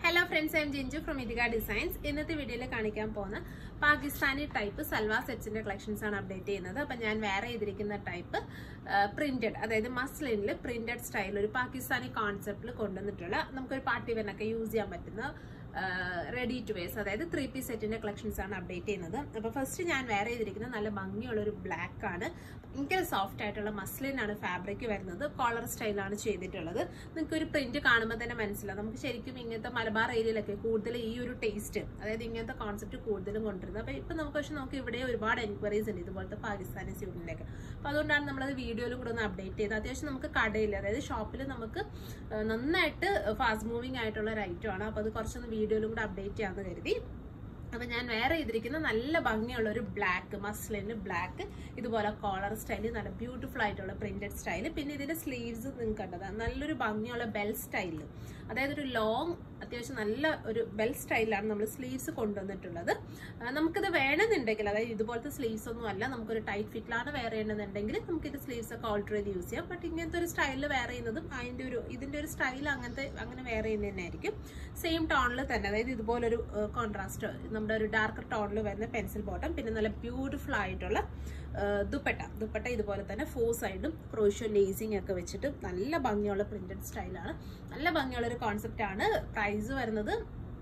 hello friends I'm Jinchu from Ithika designs ഇന്നത്തെ വീഡിയോയിൽ കാണിക്കാൻ പോകുന്ന പാകിസ്ഥാനി ടൈപ്പ് സൽവാർ സെറ്റ്സിന്റെ കളക്ഷൻസ് ആണ് അപ്ഡേറ്റ് ചെയ്യുന്നത് അപ്പം ഞാൻ വേറെ ചെയ്തിരിക്കുന്ന ടൈപ്പ് പ്രിന്റഡ് അതായത് മസ്ലിനിൽ പ്രിന്റഡ് സ്റ്റൈൽ ഒരു പാകിസ്ഥാനി കോൺസെപ്റ്റിൽ കൊണ്ടുവന്നിട്ടുള്ള നമുക്കൊരു പാർട്ടി വെനൊക്കെ യൂസ് ചെയ്യാൻ പറ്റുന്ന റെഡി ടു വേസ് അതായത് ത്രീ പീസ് സെറ്റിന്റെ കളക്ഷൻസ് ആണ് അപ്ഡേറ്റ് ചെയ്യുന്നത് അപ്പോൾ ഫസ്റ്റ് ഞാൻ വേറെ ചെയ്തിരിക്കുന്നത് നല്ല ഭംഗിയുള്ള ഒരു ബ്ലാക്ക് ആണ് ഭയങ്കര സോഫ്റ്റ് ആയിട്ടുള്ള മസ്ലിൻ ആണ് ഫാബ്രിക് വരുന്നത് കോളർ സ്റ്റൈലാണ് ചെയ്തിട്ടുള്ളത് നിങ്ങൾക്ക് ഒരു പ്രിന്റ് കാണുമ്പോൾ തന്നെ മനസ്സിലാവും നമുക്ക് ശരിക്കും ഇങ്ങനത്തെ മലബാർ ഏരിയയിലൊക്കെ കൂടുതൽ ഈ ഒരു ടേസ്റ്റ് അതായത് ഇങ്ങനത്തെ കോൺസെപ്റ്റ് കൂടുതലും കൊണ്ടുവരുന്നത് അപ്പോൾ ഇപ്പം നമുക്ക് പക്ഷെ നമുക്ക് ഇവിടെ ഒരുപാട് എൻക്വയറീസ് ഉണ്ട് ഇതുപോലത്തെ പാകിസ്ഥാനി സ്യൂട്ടിൻ്റെയൊക്കെ അപ്പോൾ അതുകൊണ്ടാണ് നമ്മളത് വീഡിയോയിലും കൂടെ ഒന്ന് അപ്ഡേറ്റ് ചെയ്തത് അത്യാവശ്യം നമുക്ക് കടയിൽ അതായത് ഷോപ്പിൽ നമുക്ക് ആ, നന്നായിട്ട് ഫാസ്റ്റ് മൂവിങ് ആയിട്ടുള്ള ഒരു ഐറ്റം ആണ് അപ്പോൾ അത് കുറച്ചൊന്ന് വീഡിയോയിലും കൂടെ അപ്ഡേറ്റ് ചെയ്യാമെന്ന് കരുതി അപ്പൊ ഞാൻ വേറെ ചെയ്തിരിക്കുന്ന നല്ല ഭംഗിയുള്ള ഒരു ബ്ലാക്ക് മസ്ലിന് ബ്ലാക്ക് ഇതുപോലെ കോളർ സ്റ്റൈല് നല്ല ബ്യൂട്ടിഫുൾ ആയിട്ടുള്ള പ്രിന്റഡ് സ്റ്റൈല് പിന്നെ ഇതിന്റെ സ്ലീവ്സ് നിങ്ങൾക്ക് കണ്ടത് നല്ലൊരു ഭംഗിയുള്ള ബെൽ സ്റ്റൈല് അതായത് ഒരു ലോങ് അത്യാവശ്യം നല്ല ഒരു ബെൽ സ്റ്റൈലാണ് നമ്മൾ സ്ലീവ്സ് കൊണ്ടുവന്നിട്ടുള്ളത് ആ, നമുക്കിത് വേണമെന്നുണ്ടെങ്കിൽ അതായത് ഇതുപോലത്തെ സ്ലീവ്സ് ഒന്നും അല്ല നമുക്കൊരു ടൈറ്റ് ഫിറ്റിലാണ് വെയർ ചെയ്യണമെന്നുണ്ടെങ്കിൽ നമുക്ക് ഇത് സ്ലീവ്സ് ഒക്കെ ഓൾട്ടർ ചെയ്ത് യൂസ് ചെയ്യാം ബട്ട് ഇങ്ങനത്തെ ഒരു സ്റ്റൈലിൽ വെയർ ചെയ്യുന്നതും അതിന്റെ ഒരു ഇതിന്റെ ഒരു സ്റ്റൈൽ അങ്ങനത്തെ അങ്ങനെ വെയർ ചെയ്യുന്നത് തന്നെ ആയിരിക്കും സെയിം ടോണിൽ തന്നെ അതായത് ഇതുപോലൊരു കോൺട്രാസ്റ്റ് നമ്മുടെ ഒരു ഡാർക്ക് ടോണിൽ വരുന്ന പെൻസിൽ ബോട്ടം പിന്നെ നല്ല ബ്യൂട്ടിഫുൾ ആയിട്ടുള്ള ആ, ദുപ്പട്ട ദുപ്പട്ട ഇതുപോലെ തന്നെ ഫോർ സൈഡും ക്രോഷ്യോ ലേസിംഗ് ഒക്കെ വെച്ചിട്ട് നല്ല ഭംഗിയുള്ള പ്രിന്റഡ് സ്റ്റൈലാണ് നല്ല ഭംഗിയുള്ള ഒരു കോൺസെപ്റ്റ് ആണ് പ്രൈസ് വരുന്നത്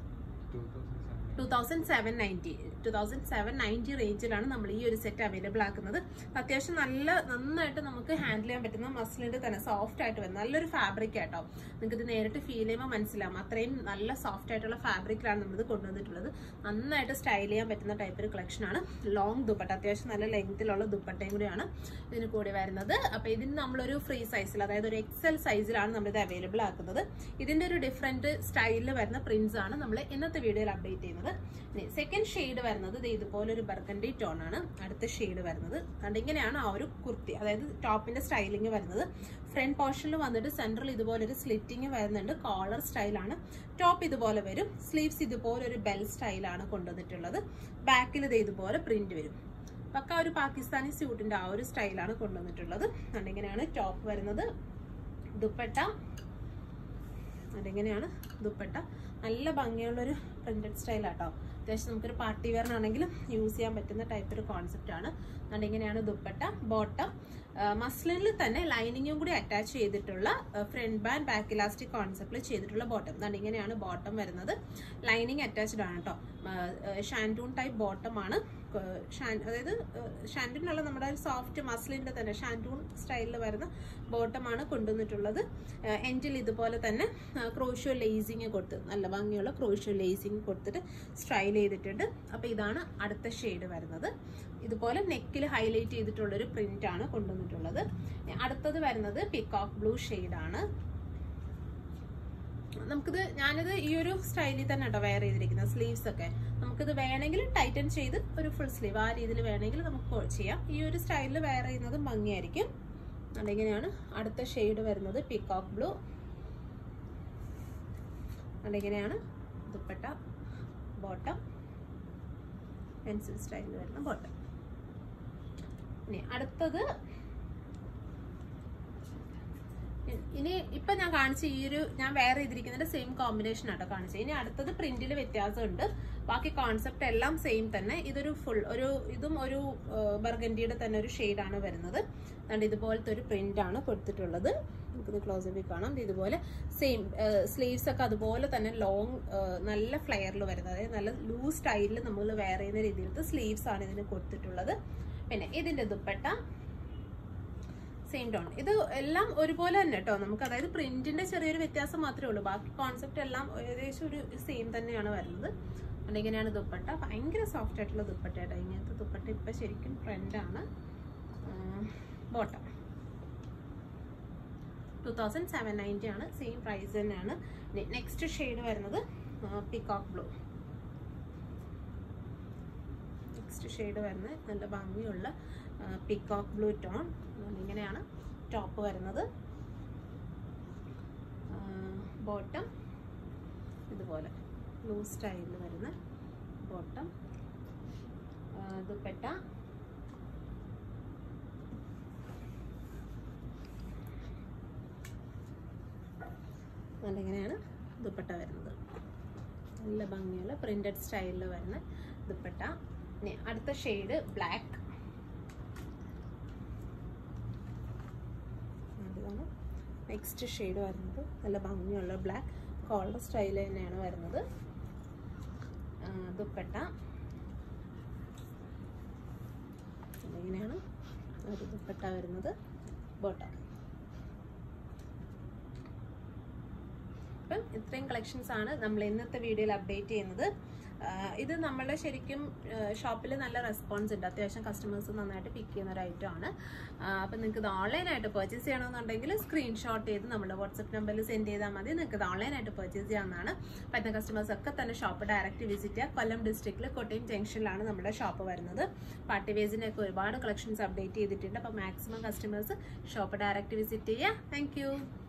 two thousand seven ninety two thousand seven ninety റേഞ്ചിലാണ് നമ്മൾ ഈ ഒരു സെറ്റ് അവൈലബിൾ ആക്കുന്നത് അത്യാവശ്യം നല്ല നന്നായിട്ട് നമുക്ക് ഹാൻഡിൽ ചെയ്യാൻ പറ്റുന്ന മസിലിന്റെ തന്നെ സോഫ്റ്റ് ആയിട്ട് വരുന്ന നല്ലൊരു ഫാബ്രിക് ആട്ടോ നിങ്ങൾക്ക് ഇത് നേരിട്ട് ഫീൽ ചെയ്യുമ്പോൾ മനസ്സിലാവും അത്രയും നല്ല സോഫ്റ്റ് ആയിട്ടുള്ള ഫാബ്രിക്കിലാണ് നമ്മളിത് കൊണ്ടുവന്നിട്ടുള്ളത് നന്നായിട്ട് സ്റ്റൈൽ ചെയ്യാൻ പറ്റുന്ന ടൈപ്പ് ഒരു കളക്ഷൻ ആണ് ലോങ് ദുപ്പട്ട അത്യാവശ്യം നല്ല ലെങ്തിലുള്ള ദുപ്പട്ടയും കൂടിയാണ് ഇതിന് കൂടി വരുന്നത് അപ്പൊ ഇതിന് നമ്മളൊരു ഫ്രീ സൈസിൽ അതായത് ഒരു എക്സൽ സൈസിലാണ് നമ്മളിത് അവൈലബിൾ ആക്കുന്നത് ഇതിന്റെ ഒരു ഡിഫറെന്റ് സ്റ്റൈലിൽ വരുന്ന പ്രിന്റ്സ് ആണ് നമ്മൾ ഇന്നത്തെ വീഡിയോയിൽ അപ്ഡേറ്റ് ചെയ്യുന്നത് സെക്കൻഡ് ഷെയ്ഡ് വരുന്നത് ദേ ഇതുപോലെ ഒരു ബർഗണ്ടി ടോൺ ആണ് അടുത്ത ഷെയ്ഡ് വരുന്നത് കണ്ട് ഇങ്ങനെയാണ് ആ ഒരു കുർത്തി അതായത് ടോപ്പിന്റെ സ്റ്റൈലിംഗ് വരുന്നത് ഫ്രണ്ട് പോർഷനിൽ വന്നിട്ട് സെൻട്രൽ ഇതുപോലെ ഒരു സ്ലിറ്റിംഗ് വരുന്നുണ്ട് കോളർ സ്റ്റൈലാണ് ടോപ്പ് ഇതുപോലെ വരും സ്ലീവ്സ് ഇതുപോലെ ഒരു ബെൽ സ്റ്റൈലാണ് കൊണ്ടുവന്നിട്ടുള്ളത് ബാക്കിൽ ഇത് ഇതുപോലെ പ്രിന്റ് വരും പക്ക ഒരു പാകിസ്ഥാനി സ്യൂട്ടിന്റെ ആ ഒരു സ്റ്റൈലാണ് കൊണ്ടുവന്നിട്ടുള്ളത് അതുകൊണ്ട് ഇങ്ങനെയാണ് ടോപ്പ് വരുന്നത് ദുപ്പട്ട അതിങ്ങനെയാണ് ദുപ്പട്ട നല്ല ഭംഗിയുള്ളൊരു പ്രിന്റഡ് സ്റ്റൈലാട്ടോ അത്യാവശ്യം നമുക്കൊരു പാർട്ടി വെയറിനാണെങ്കിലും യൂസ് ചെയ്യാൻ പറ്റുന്ന ടൈപ്പ് ഒരു കോൺസെപ്റ്റ് ആണ് അതുകൊണ്ട് ഇങ്ങനെയാണ് ദുപ്പട്ട ബോട്ടം മസ്ലിനിൽ തന്നെ ലൈനിങ്ങും കൂടി അറ്റാച്ച് ചെയ്തിട്ടുള്ള ഫ്രണ്ട് ബാൻഡ് ബാക്ക് ഇലാസ്റ്റിക് കോൺസെപ്റ്റിൽ ചെയ്തിട്ടുള്ള ബോട്ടം അതുകൊണ്ട് ഇങ്ങനെയാണ് ബോട്ടം വരുന്നത് ലൈനിങ് അറ്റാച്ച്ഡ് ആണ് കേട്ടോ ഷാൻറ്റൂൺ ടൈപ്പ് ബോട്ടം ആണ് ഏഹ് ഷാൻ അതായത് ഷാൻറ്റൂണിലുള്ള നമ്മുടെ ഒരു സോഫ്റ്റ് മസ്ലിൻ്റെ തന്നെ ഷാൻറ്റൂൺ സ്റ്റൈലിൽ വരുന്ന ബോട്ടമാണ് കൊണ്ടുവന്നിട്ടുള്ളത് എൻഡിൽ ഇതുപോലെ തന്നെ ക്രോഷ്യോ ലേസിങ് കൊടുത്ത് നല്ല ഭംഗിയുള്ള ക്രോഷ്യോ ലേസിങ് കൊടുത്തിട്ട് സ്റ്റൈൽ ചെയ്തിട്ടുണ്ട് അപ്പോൾ ഇതാണ് അടുത്ത ഷെയ്ഡ് വരുന്നത് ഇതുപോലെ നെക്കിൽ ഹൈലൈറ്റ് ചെയ്തിട്ടുള്ളൊരു പ്രിന്റ് ആണ് കൊണ്ടുവന്നിട്ടുള്ളത് അടുത്തത് വരുന്നത് പിക്കോക്ക് ബ്ലൂ ആണ് നമുക്കിത് ഞാനിത് ഈ ഒരു സ്റ്റൈലിൽ തന്നെ കേട്ടോ വെയർ ചെയ്തിരിക്കുന്നത് സ്ലീവ്സ് ഒക്കെ നമുക്കിത് വേണമെങ്കിൽ ടൈറ്റൻ ചെയ്ത് ഒരു ഫുൾ സ്ലീവ് ആ രീതിയിൽ വേണമെങ്കിൽ നമുക്ക് ചെയ്യാം ഈ ഒരു സ്റ്റൈലിൽ വെയർ ചെയ്യുന്നത് ഭംഗിയായിരിക്കും അതിങ്ങനെയാണ് അടുത്ത ഷെയ്ഡ് വരുന്നത് പീകോക്ക് ബ്ലൂ അതിങ്ങനെയാണ് ദുപ്പട്ട ബോട്ടം പെൻസിൽ സ്റ്റൈലിൽ വരുന്ന ബോട്ടം ഇനി അടുത്തത് ഇനി ഇപ്പൊ ഞാൻ കാണിച്ച ഈ ഒരു ഞാൻ വേറെ ചെയ്തിരിക്കുന്നതിന്റെ സെയിം കോമ്പിനേഷൻ ആട്ടോ കാണിച്ചത് ഇനി അടുത്തത് പ്രിന്റിൽ വ്യത്യാസമുണ്ട് ബാക്കി കോൺസെപ്റ്റ് എല്ലാം സെയിം തന്നെ ഇതൊരു ഫുൾ ഒരു ഇതും ഒരു ബർഗൻഡിയുടെ തന്നെ ഒരു ആണ് വരുന്നത് അതുകൊണ്ട് ഇതുപോലത്തെ ഒരു പ്രിന്റ് ആണ് കൊടുത്തിട്ടുള്ളത് നമുക്കിത് ക്ലോസ് അപ്പിൽ കാണാം ഇത് ഇതുപോലെ സെയിം സ്ലീവ്സ് ഒക്കെ അതുപോലെ തന്നെ ലോങ് നല്ല ഫ്ലെയറിൽ വരുന്നത് അതായത് നല്ല ലൂസ് സ്റ്റൈലിൽ നമ്മൾ വെയർ ചെയ്യുന്ന രീതിയിലത്തെ സ്ലീവ്സ് ആണ് ഇതിന് കൊടുത്തിട്ടുള്ളത് പിന്നെ ഇതിന്റെ ദുപ്പട്ട സെയിം ടോൺ ഇത് എല്ലാം ഒരുപോലെ തന്നെ കേട്ടോ നമുക്ക് അതായത് പ്രിന്റിന്റെ ചെറിയൊരു വ്യത്യാസം മാത്രമേ ഉള്ളൂ ബാക്കി കോൺസെപ്റ്റ് എല്ലാം ഏകദേശം ഒരു സെയിം തന്നെയാണ് വരുന്നത് അതുകൊണ്ട് ഇങ്ങനെയാണ് ദുപ്പട്ട ഭയങ്കര സോഫ്റ്റ് ആയിട്ടുള്ള ദുപ്പട്ട കേട്ടോ ഇങ്ങനത്തെ ദുപ്പട്ട ഇപ്പം ശരിക്കും ട്രെൻഡാണ് bottom two thousand seven ninety ആണ് സെയിം പ്രൈസ് തന്നെയാണ് നെക്സ്റ്റ് ഷെയ്ഡ് വരുന്നത് പിക്കോക്ക് ബ്ലൂ നെക്സ്റ്റ് ഷെയ്ഡ് വരുന്നത് നല്ല ഭംഗിയുള്ള പിക്കോക്ക് ബ്ലൂ ടോൺ ഇങ്ങനെയാണ് ടോപ്പ് വരുന്നത് ബോട്ടം ഇതുപോലെ ലൂസ് സ്റ്റൈലിൽ വരുന്ന ബോട്ടം ദുപ്പട്ട നല്ല ഇങ്ങനെയാണ് ദുപ്പട്ട വരുന്നത് നല്ല ഭംഗിയുള്ള പ്രിന്റഡ് സ്റ്റൈലിൽ വരുന്ന ദുപ്പട്ട ഇനി അടുത്ത ഷെയ്ഡ് ബ്ലാക്ക് ഇതാണ് നെക്സ്റ്റ് ഷെയ്ഡ് വരുന്നത് നല്ല ഭംഗിയുള്ള ബ്ലാക്ക് കോളർ സ്റ്റൈൽ തന്നെയാണ് വരുന്നത് ആ, ദുപ്പട്ട ഇങ്ങനെയാണ് ഒരു ദുപ്പട്ട വരുന്നത് ബോട്ടം അപ്പം ഇത്രയും കളക്ഷൻസ് ആണ് നമ്മൾ ഇന്നത്തെ വീഡിയോയിൽ അപ്ഡേറ്റ് ചെയ്യുന്നത് ആ, ഇത് നമ്മൾ ശരിക്കും ഷോപ്പിൽ നല്ല റെസ്പോൺസ് ഉണ്ട് അത്യാവശ്യം കസ്റ്റമേഴ്സ് നന്നായിട്ട് പിക്ക് ചെയ്യുന്ന ഒരു ഐറ്റം ആണ് അപ്പം നിങ്ങൾക്ക് ഇത് ഓൺലൈനായിട്ട് പർച്ചേസ് ചെയ്യണമെന്നുണ്ടെങ്കിൽ സ്ക്രീൻഷോട്ട് ചെയ്ത് നമ്മുടെ വാട്സപ്പ് നമ്പറിൽ സെൻഡ് ചെയ്താൽ മതി നിങ്ങൾക്ക് ഇത് ഓൺലൈനായിട്ട് പർച്ചേസ് ചെയ്യാവുന്നതാണ് പറ്റുന്ന കസ്റ്റമേഴ്സ് ഒക്കെ തന്നെ ഷോപ്പ് ഡയറക്റ്റ് വിസിറ്റ് ചെയ്യുക കൊല്ലം ഡിസ്ട്രിക്റ്റിൽ കോട്ടയം ജംഗ്ഷനിലാണ് നമ്മുടെ ഷോപ്പ് വരുന്നത് പാർട്ടി വേസിൻ്റെ ഒക്കെ ഒരുപാട് കളക്ഷൻസ് അപ്ഡേറ്റ് ചെയ്തിട്ടുണ്ട് അപ്പോൾ maximum customers shop direct visit ചെയ്യുക താങ്ക്